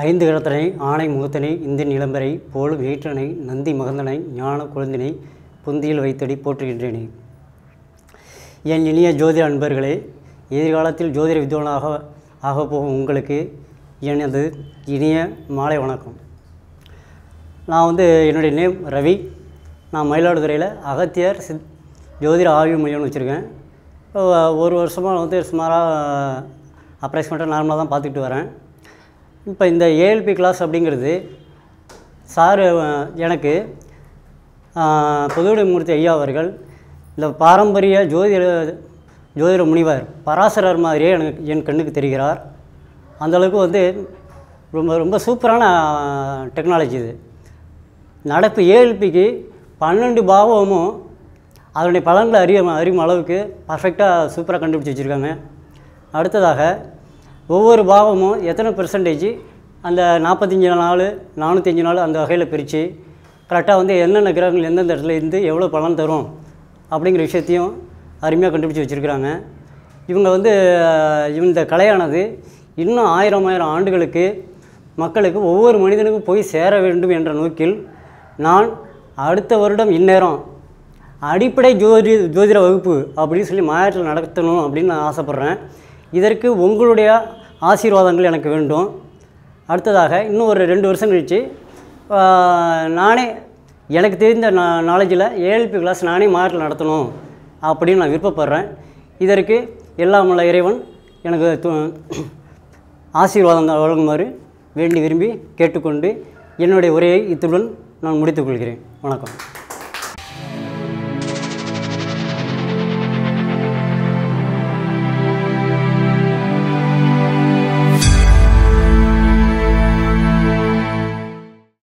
ஐந்து கடத்தனை ஆணை முகத்தனை இந்தின் இளம்பரை போலும் ஏற்றனை நந்தி மகந்தனை ஞான குழந்தினை புந்தியில் வைத்தடி போற்றுகின்றேனே என் இனிய ஜோதிட அன்பர்களே எதிர்காலத்தில் ஜோதிட வித்வானாக ஆகப் போகும் உங்களுக்கு எனது இனிய மாலை வணக்கம் நான் வந்து என்னுடைய நேம் ரவி நான் மயிலாடுதுறையில் அகத்தியர் சித் ஜோதிட ஆய்வு மையம்னு வச்சுருக்கேன் இப்போ ஒரு வருஷமாக வந்து சுமாராக அப்ராக்சிமேட்டாக நார்மலாக தான் பார்த்துக்கிட்டு வரேன் இப்போ இந்த ஏஎல்பி கிளாஸ் அப்படிங்கிறது சார் எனக்கு புதுவிடமூர்த்தி ஐயா அவர்கள் இந்த பாரம்பரிய ஜோதிட ஜோதிட முனிவர் பராசரர் மாதிரியே எனக்கு என் கண்ணுக்கு தெரிகிறார் அந்தளவுக்கு வந்து ரொம்ப ரொம்ப சூப்பரான டெக்னாலஜி இது நடப்பு ஏஎல்பிக்கு பன்னெண்டு பாவமும் அதனுடைய பலன்களை அறிய அறியும் அளவுக்கு பர்ஃபெக்டாக சூப்பராக கண்டுபிடிச்சி வச்சுருக்காங்க அடுத்ததாக ஒவ்வொரு பாவமும் எத்தனை பெர்சன்டேஜ் அந்த நாற்பத்தஞ்சு நாள் நானூற்றஞ்சு நாள் அந்த வகையில் பிரித்து கரெக்டாக வந்து என்னென்ன கிரகங்கள் எந்தெந்த இடத்துல இருந்து எவ்வளோ பலன் தரும் அப்படிங்கிற விஷயத்தையும் அருமையாக கண்டுபிடிச்சி வச்சுருக்கிறாங்க இவங்க வந்து இந்த கலையானது இன்னும் ஆயிரம் ஆயிரம் ஆண்டுகளுக்கு மக்களுக்கு ஒவ்வொரு மனிதனுக்கும் போய் சேர வேண்டும் என்ற நோக்கில் நான் அடுத்த வருடம் இந்நேரம் அடிப்படை ஜோதி ஜோதிட வகுப்பு அப்படின்னு சொல்லி மாயாட்டில் நடத்தணும் அப்படின்னு நான் ஆசைப்பட்றேன் இதற்கு உங்களுடைய ஆசீர்வாதங்கள் எனக்கு வேண்டும் அடுத்ததாக இன்னும் ஒரு ரெண்டு வருஷம் கழித்து நானே எனக்கு தெரிந்த நா நாலேஜில் ஏஎல்பி கிளாஸ் நானே மாயாட்டில் நடத்தணும் அப்படின்னு நான் விருப்பப்படுறேன் இதற்கு எல்லாம் உள்ள இறைவன் எனக்கு து ஆசீர்வாதங்கள் வழங்குமாறு வேண்டி விரும்பி கேட்டுக்கொண்டு என்னுடைய உரையை இத்துடன் நான் முடித்துக்கொள்கிறேன் வணக்கம்